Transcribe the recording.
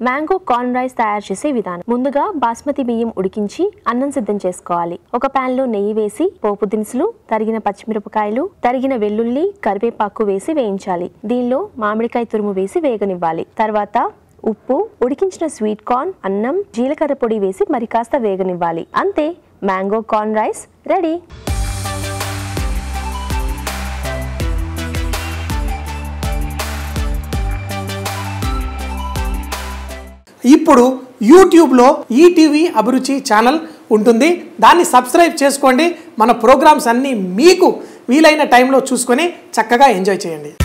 mango corn rice తయారు చేసే విధానం ముందుగా బాస్మతి బియ్యం ఉడికించి అన్నం సిద్ధం చేసుకోవాలి ఒక పాన్ లో నెయ్యి వేసి పోపు దినుసులు తరిగిన పచ్చిమిరపకాయలు తరిగిన వెల్లుల్లి కరివేపాకు వేసి వేయించాలి దీనిలో మామిడికాయ తురుము వేసి వేగనివ్వాలి తర్వాత ఉప్పు ఉడికించిన స్వీట్ కార్న్ అన్నం జీలకర్ర పొడి వేసి మరి కాస్త వేగనివ్వాలి అంతే మ్యాంగో కార్న్ రైస్ రెడీ ఇప్పుడు యూట్యూబ్లో ఈటీవీ అభిరుచి ఛానల్ ఉంటుంది దాన్ని సబ్స్క్రైబ్ చేసుకోండి మన ప్రోగ్రామ్స్ అన్నీ మీకు వీలైన టైంలో చూసుకొని చక్కగా ఎంజాయ్ చేయండి